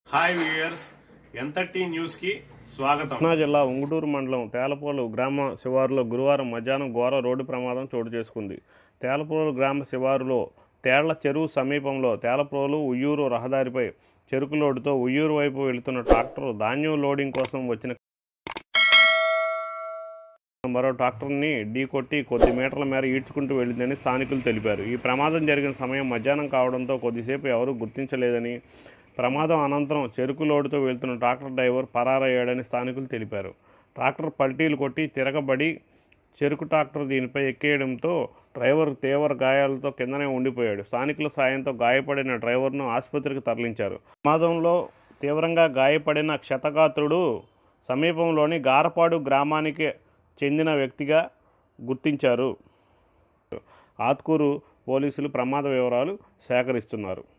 hi viewers ఎంతటి news కి స్వాగతం కృష్ణా జిల్లా ఉంగుటూరు మండలం తేలపోలు గ్రామ శివారులో గురువారం మధ్యాహ్నం ఘోర రోడ్డు ప్రమాదం చోటు చేసుకుంది తేలపోలు గ్రామ శివారులో తేళ్ల చెరువు సమీపంలో తేలపోలు ఉయ్యూరు రహదారిపై చెరుకు లోడుతో ఉయ్యూరు వైపు వెళుతున్న ట్రాక్టర్ ధాన్యం లోడింగ్ కోసం వచ్చిన మరో ట్రాక్టర్ని ఢీకొట్టి కొద్ది మీటర్ల మేర ఈడ్చుకుంటూ వెళ్ళిందని స్థానికులు తెలిపారు ఈ ప్రమాదం జరిగిన సమయం మధ్యాహ్నం కావడంతో కొద్దిసేపు ఎవరూ గుర్తించలేదని ప్రమాదం అనంతరం చెరుకు లోడుతో వెళ్తున్న ట్రాక్టర్ డ్రైవర్ పరారయ్యాడని స్థానికులు తెలిపారు ట్రాక్టర్ పల్టీలు కొట్టి తిరగబడి చెరుకు ట్రాక్టర్ దీనిపై ఎక్కేయడంతో డ్రైవర్ తీవ్ర గాయాలతో కిందనే ఉండిపోయాడు స్థానికుల సాయంతో గాయపడిన డ్రైవర్ను ఆసుపత్రికి తరలించారు ప్రమాదంలో తీవ్రంగా గాయపడిన క్షతగాత్రుడు సమీపంలోని గారపాడు గ్రామానికి చెందిన వ్యక్తిగా గుర్తించారు ఆత్కూరు పోలీసులు ప్రమాద వివరాలు సేకరిస్తున్నారు